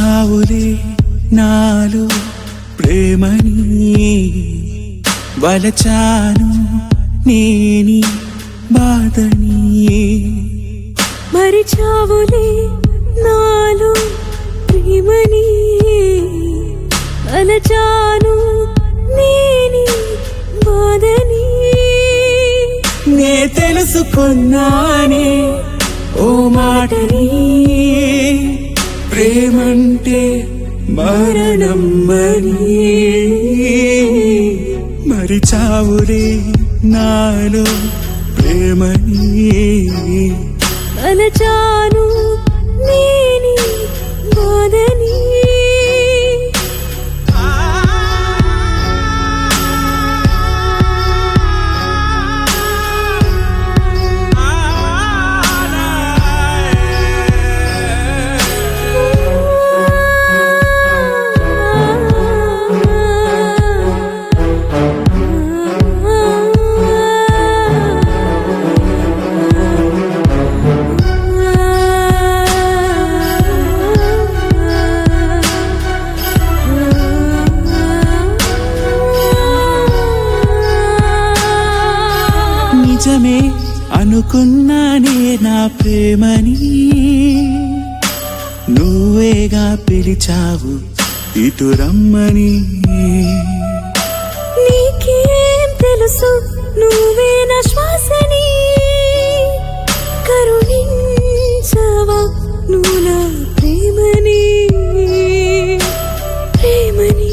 మరిచావులే నాలో ప్రేమని వలచాను నేని బాధని మరిచావులే నాలో ప్రేమని అలచాను నేని బాధని నే తెలుసుకున్నానే ఓ మాటని ప్రేమంటే మరణం మరి మరిచావులే నాలో ప్రేమని అలచాను నేని బాధని నిజమే అనుకున్నానే నా ప్రేమని నువ్వేగా పిలిచావు ఇటు రమ్మని నీకేం తెలుసు నువ్వే నా శ్వాసని కరుణించవా నువ్వు నా ప్రేమని ప్రేమని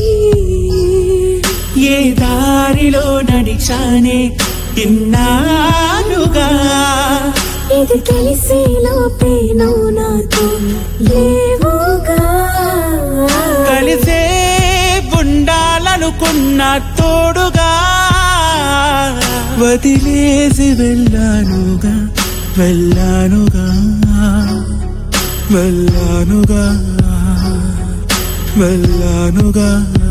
ఏ దారిలో నడిచానే ఇన్నానుగా ఇది తెలిసి లోపే నువ్వు నాతో లేవుగా కలిసే ఉండాలనుకున్న తోడుగా వదిలేసి వెళ్ళానుగా వెళ్ళానుగా వెళ్ళానుగా వెళ్ళానుగా